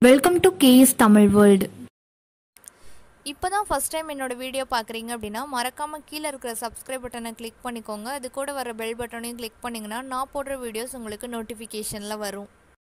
welcome to KS Tamil world இப்போ தான் first time என்னோட வீடியோ பார்க்குறீங்க அப்படின்னா மறக்காமல் கீழே இருக்கிற சப்ஸ்கிரைப் பட்டனை கிளிக் பண்ணிக்கோங்க அது கூட வர பெல் பட்டனையும் கிளிக் பண்ணிங்கன்னா நான் போடுற வீடியோஸ் உங்களுக்கு நோட்டிஃபிகேஷனில் வரும்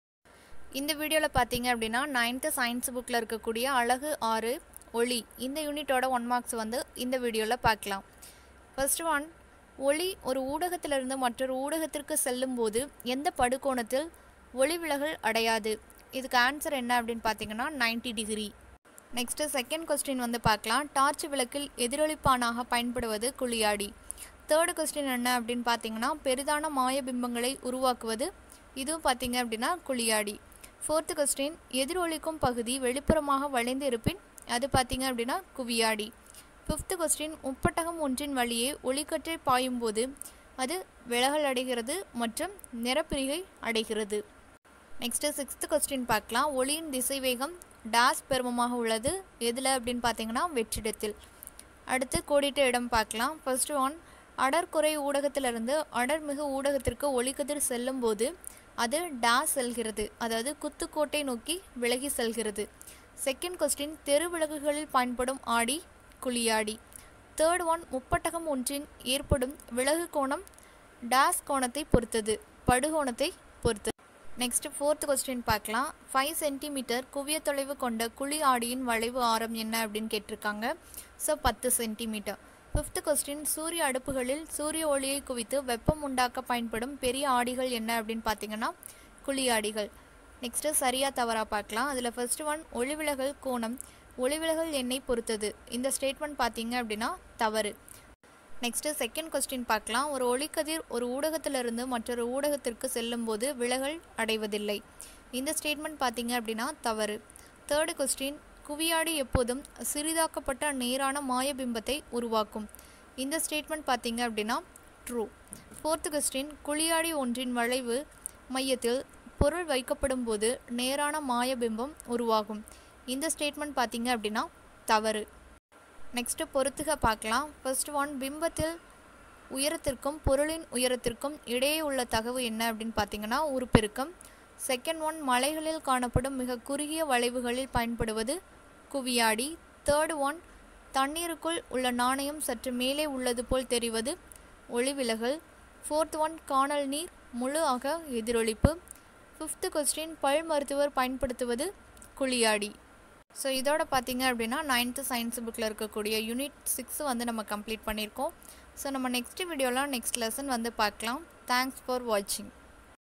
இந்த வீடியோவில் பார்த்தீங்க அப்படின்னா நைன்த்து சயின்ஸ் புக்கில் இருக்கக்கூடிய அழகு ஆறு ஒளி இந்த யூனிட்டோட ஒன் மார்க்ஸ் வந்து இந்த வீடியோவில் பார்க்கலாம் ஃபர்ஸ்ட் ஒன் ஒளி ஒரு ஊடகத்திலிருந்து மற்றொரு ஊடகத்திற்கு செல்லும்போது எந்த படுகோணத்தில் ஒளி விலகல் அடையாது இதுக்கு ஆன்சர் என்ன அப்படின்னு பார்த்தீங்கன்னா 90 டிகிரி நெக்ஸ்ட்டு செகண்ட் கொஸ்டின் வந்து பார்க்கலாம் டார்ச் விளக்கில் எதிரொலிப்பானாக பயன்படுவது குழியாடி தேர்டு கொஸ்டின் என்ன அப்படின்னு பார்த்தீங்கன்னா பெரிதான மாய பிம்பங்களை உருவாக்குவது இதுவும் பார்த்தீங்க அப்படின்னா குழியாடி ஃபோர்த்து கொஸ்டின் எதிரொலிக்கும் பகுதி வெளிப்புறமாக வளைந்து இருப்பின் அது பார்த்தீங்க அப்படின்னா குவியாடி ஃபிஃப்த்து கொஸ்டின் முப்பட்டகம் ஒன்றின் வழியே ஒளிக்கற்றை பாயும்போது அது விலகல் அடைகிறது மற்றும் நிறப்பிரிகை அடைகிறது நெக்ஸ்ட்டு சிக்ஸ்த்து கொஸ்டின் பார்க்கலாம் ஒளியின் திசைவேகம் டேஸ் பெருமமாக உள்ளது எதில் அப்படின்னு பார்த்தீங்கன்னா வெற்றிடத்தில் அடுத்து கோடிட்ட இடம் பார்க்கலாம் ஃபர்ஸ்ட் ஒன் அடர்குறை ஊடகத்திலிருந்து அடர்மிகு ஊடகத்திற்கு ஒளிக்கதிர் செல்லும்போது அது டேஸ் செல்கிறது அதாவது குத்துக்கோட்டை நோக்கி விலகி செல்கிறது செகண்ட் கொஸ்டின் தெரு விளக்குகளில் பயன்படும் ஆடி குழியாடி தேர்ட் ஒன் முப்பட்டகம் ஒன்றின் ஏற்படும் விலகு கோணம் டேஸ் கோணத்தை பொறுத்தது படுகோணத்தை பொறுத்தது நெக்ஸ்ட் ஃபோர்த் கொஸ்டின் பார்க்கலாம் ஃபைவ் சென்டிமீட்டர் குவிய தொலைவு கொண்ட குழி ஆடியின் வளைவு ஆரம் என்ன அப்படின்னு கேட்டிருக்காங்க ஸோ பத்து சென்டிமீட்டர் ஃபிஃப்த் கொஸ்டின் சூரிய அடுப்புகளில் சூரிய ஒளியை குவித்து வெப்பம் உண்டாக்க பயன்படும் பெரிய ஆடிகள் என்ன அப்படின்னு பார்த்தீங்கன்னா குழி ஆடிகள் நெக்ஸ்ட்டு சரியா தவறா பார்க்கலாம் அதில் ஃபர்ஸ்ட் ஒன் ஒளிவிலகல் கோணம் ஒளிவிலகல் எண்ணை பொறுத்தது இந்த ஸ்டேட்மெண்ட் பார்த்தீங்க அப்படின்னா தவறு நெக்ஸ்ட்டு செகண்ட் கொஸ்டின் பார்க்கலாம் ஒரு ஒளிக்கதிர் ஒரு ஊடகத்திலிருந்து மற்றொரு ஊடகத்திற்கு செல்லும்போது விலகல் அடைவதில்லை இந்த ஸ்டேட்மெண்ட் பார்த்தீங்க அப்படின்னா தவறு தேர்டு கொஸ்டின் குவியாடி எப்போதும் சிறிதாக்கப்பட்ட நேரான மாயபிம்பத்தை உருவாக்கும் இந்த ஸ்டேட்மெண்ட் பார்த்தீங்க அப்படின்னா ட்ரூ ஃபோர்த்து கொஸ்டின் குழியாடி ஒன்றின் வளைவு மையத்தில் பொருள் வைக்கப்படும் போது நேரான மாயபிம்பம் உருவாகும் இந்த ஸ்டேட்மெண்ட் பார்த்தீங்க அப்படின்னா தவறு நெக்ஸ்ட்டு பொறுத்துக பார்க்கலாம் ஃபர்ஸ்ட் ஒன் பிம்பத்தில் உயரத்திற்கும் பொருளின் உயரத்திற்கும் இடையே உள்ள தகவு என்ன அப்படின்னு பார்த்தீங்கன்னா உருப்பெருக்கம் செகண்ட் ஒன் மலைகளில் காணப்படும் மிக குறுகிய வளைவுகளில் பயன்படுவது குவியாடி தேர்ட் ஒன் தண்ணீருக்குள் உள்ள நாணயம் சற்று மேலே உள்ளது போல் தெரிவது ஒளிவிலகல் ஃபோர்த் ஒன் காணல் நீர் முழு ஆக எதிரொலிப்பு ஃபிஃப்த்து கொஸ்டின் பல் மருத்துவர் பயன்படுத்துவது குழியாடி ஸோ இதோட பார்த்தீங்க அப்படின்னா நைன்த்து சயின்ஸ் புக்கில் இருக்கக்கூடிய யூனிட் சிக்ஸ் வந்து நம்ம கம்ப்ளீட் பண்ணியிருக்கோம் ஸோ நம்ம நெக்ஸ்ட் வீடியோவில் நெக்ஸ்ட் லெசன் வந்து பார்க்கலாம் தேங்க்ஸ் ஃபார் வாட்சிங்